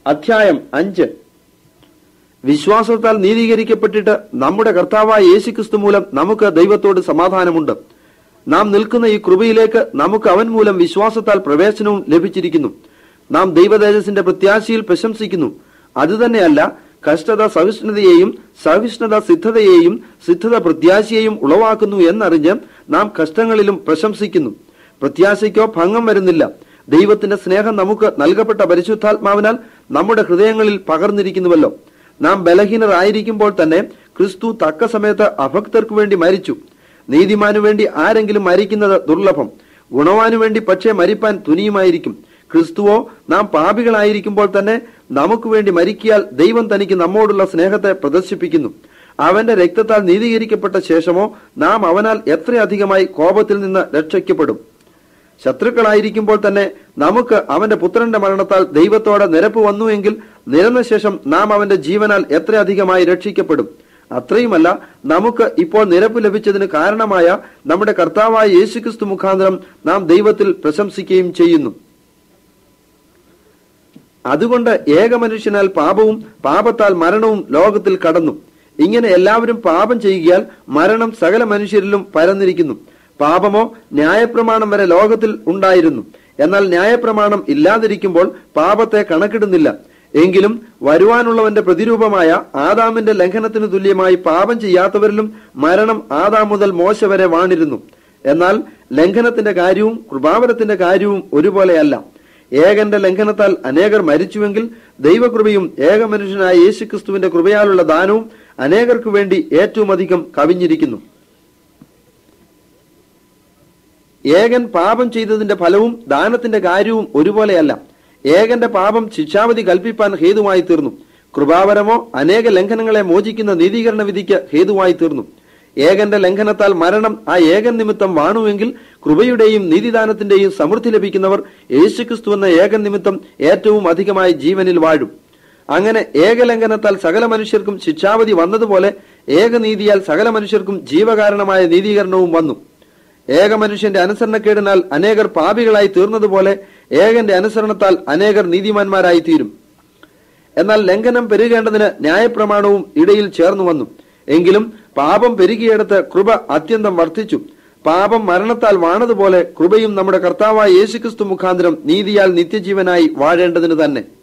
അധ്യായം അഞ്ച് വിശ്വാസത്താൽ നീതീകരിക്കപ്പെട്ടിട്ട് നമ്മുടെ കർത്താവായ യേശുക്രിസ്തു മൂലം നമുക്ക് ദൈവത്തോട് സമാധാനമുണ്ട് നാം നിൽക്കുന്ന ഈ കൃപയിലേക്ക് നമുക്ക് അവൻ മൂലം വിശ്വാസത്താൽ പ്രവേശനവും ലഭിച്ചിരിക്കുന്നു നാം ദൈവതേജസിന്റെ പ്രത്യാശയിൽ പ്രശംസിക്കുന്നു അതുതന്നെയല്ല കഷ്ടത സഹിഷ്ണുതയെയും സഹിഷ്ണുത സിദ്ധതയെയും സിദ്ധത പ്രത്യാശയെയും ഉളവാക്കുന്നു എന്നറിഞ്ഞ് നാം കഷ്ടങ്ങളിലും പ്രശംസിക്കുന്നു പ്രത്യാശയ്ക്കോ ഭംഗം വരുന്നില്ല ദൈവത്തിന്റെ സ്നേഹം നമുക്ക് നൽകപ്പെട്ട പരിശുദ്ധാത്മാവിനാൽ നമ്മുടെ ഹൃദയങ്ങളിൽ പകർന്നിരിക്കുന്നുവല്ലോ നാം ബലഹീനർ ആയിരിക്കുമ്പോൾ തന്നെ ക്രിസ്തു തക്ക സമയത്ത് അഭക്തർക്കു വേണ്ടി മരിച്ചു നീതിമാനു വേണ്ടി ആരെങ്കിലും മരിക്കുന്നത് ദുർലഭം ഗുണവാനു വേണ്ടി പക്ഷേ മരിപ്പാൻ തുനിയുമായിരിക്കും ക്രിസ്തുവോ നാം പാപികളായിരിക്കുമ്പോൾ തന്നെ നമുക്ക് വേണ്ടി മരിക്കിയാൽ ദൈവം തനിക്ക് നമ്മോടുള്ള സ്നേഹത്തെ പ്രദർശിപ്പിക്കുന്നു അവന്റെ രക്തത്താൽ നീതീകരിക്കപ്പെട്ട ശേഷമോ നാം അവനാൽ എത്രയധികമായി കോപത്തിൽ നിന്ന് രക്ഷിക്കപ്പെടും ശത്രുക്കളായിരിക്കുമ്പോൾ തന്നെ നമുക്ക് അവന്റെ പുത്രന്റെ മരണത്താൽ ദൈവത്തോടെ നിരപ്പ് വന്നുവെങ്കിൽ നിരന്ന ശേഷം നാം അവന്റെ ജീവനാൽ എത്രയധികമായി രക്ഷിക്കപ്പെടും അത്രയുമല്ല നമുക്ക് ഇപ്പോൾ നിരപ്പ് ലഭിച്ചതിന് കാരണമായ നമ്മുടെ കർത്താവായ യേശുക്രിസ്തു മുഖാന്തരം നാം ദൈവത്തിൽ പ്രശംസിക്കുകയും ചെയ്യുന്നു അതുകൊണ്ട് ഏക മനുഷ്യനാൽ പാപവും പാപത്താൽ മരണവും ലോകത്തിൽ കടന്നു ഇങ്ങനെ എല്ലാവരും പാപം ചെയ്യുകയാൽ മരണം സകല മനുഷ്യരിലും പരന്നിരിക്കുന്നു പാപമോ ന്യായപ്രമാണം വരെ ലോകത്തിൽ ഉണ്ടായിരുന്നു എന്നാൽ ന്യായപ്രമാണം ഇല്ലാതിരിക്കുമ്പോൾ പാപത്തെ കണക്കിടുന്നില്ല എങ്കിലും വരുവാനുള്ളവന്റെ പ്രതിരൂപമായ ആദാമിന്റെ ലംഘനത്തിന് തുല്യമായി പാപം ചെയ്യാത്തവരിലും മരണം ആദാം മുതൽ മോശ വരെ വാണിരുന്നു എന്നാൽ ലംഘനത്തിന്റെ കാര്യവും കൃപാവരത്തിന്റെ കാര്യവും ഒരുപോലെയല്ല ഏകന്റെ ലംഘനത്താൽ അനേകർ മരിച്ചുവെങ്കിൽ ദൈവകൃപയും ഏക മനുഷ്യനായ യേശുക്രിസ്തുവിന്റെ കൃപയാലുള്ള ദാനവും അനേകർക്കു വേണ്ടി ഏറ്റവും അധികം കവിഞ്ഞിരിക്കുന്നു ഏകൻ പാപം ചെയ്തതിന്റെ ഫലവും ദാനത്തിന്റെ കാര്യവും ഒരുപോലെയല്ല ഏകന്റെ പാപം ശിക്ഷാവധി കൽപ്പിപ്പാൻ ഹേതുവായി തീർന്നു കൃപാവരമോ അനേക ലംഘനങ്ങളെ മോചിക്കുന്ന നീതീകരണ വിധിക്ക് ഹേതുവായി തീർന്നു ഏകന്റെ ലംഘനത്താൽ മരണം ആ ഏകൻ നിമിത്തം വാണുവെങ്കിൽ കൃപയുടെയും നീതിദാനത്തിന്റെയും സമൃദ്ധി ലഭിക്കുന്നവർ യേശുക്രിസ്തു എന്ന ഏകൻ നിമിത്തം ഏറ്റവും അധികമായി ജീവനിൽ വാഴും അങ്ങനെ ഏകലംഘനത്താൽ സകല മനുഷ്യർക്കും ശിക്ഷാവധി വന്നതുപോലെ ഏകനീതിയാൽ സകല മനുഷ്യർക്കും ജീവകാരണമായ നീതീകരണവും വന്നു ഏക മനുഷ്യന്റെ അനുസരണക്കേടിനാൽ അനേകർ പാപികളായി തീർന്നതുപോലെ ഏകന്റെ അനുസരണത്താൽ അനേകർ നീതിമാന്മാരായി തീരും എന്നാൽ ലംഘനം പെരുകേണ്ടതിന് ന്യായപ്രമാണവും ഇടയിൽ ചേർന്നു വന്നു എങ്കിലും പാപം പെരുകിയെടുത്ത് കൃപ അത്യന്തം വർദ്ധിച്ചു പാപം മരണത്താൽ വാണതുപോലെ കൃപയും നമ്മുടെ കർത്താവായ യേശുക്രിസ്തു മുഖാന്തരം നീതിയാൽ നിത്യജീവനായി വാഴേണ്ടതിന് തന്നെ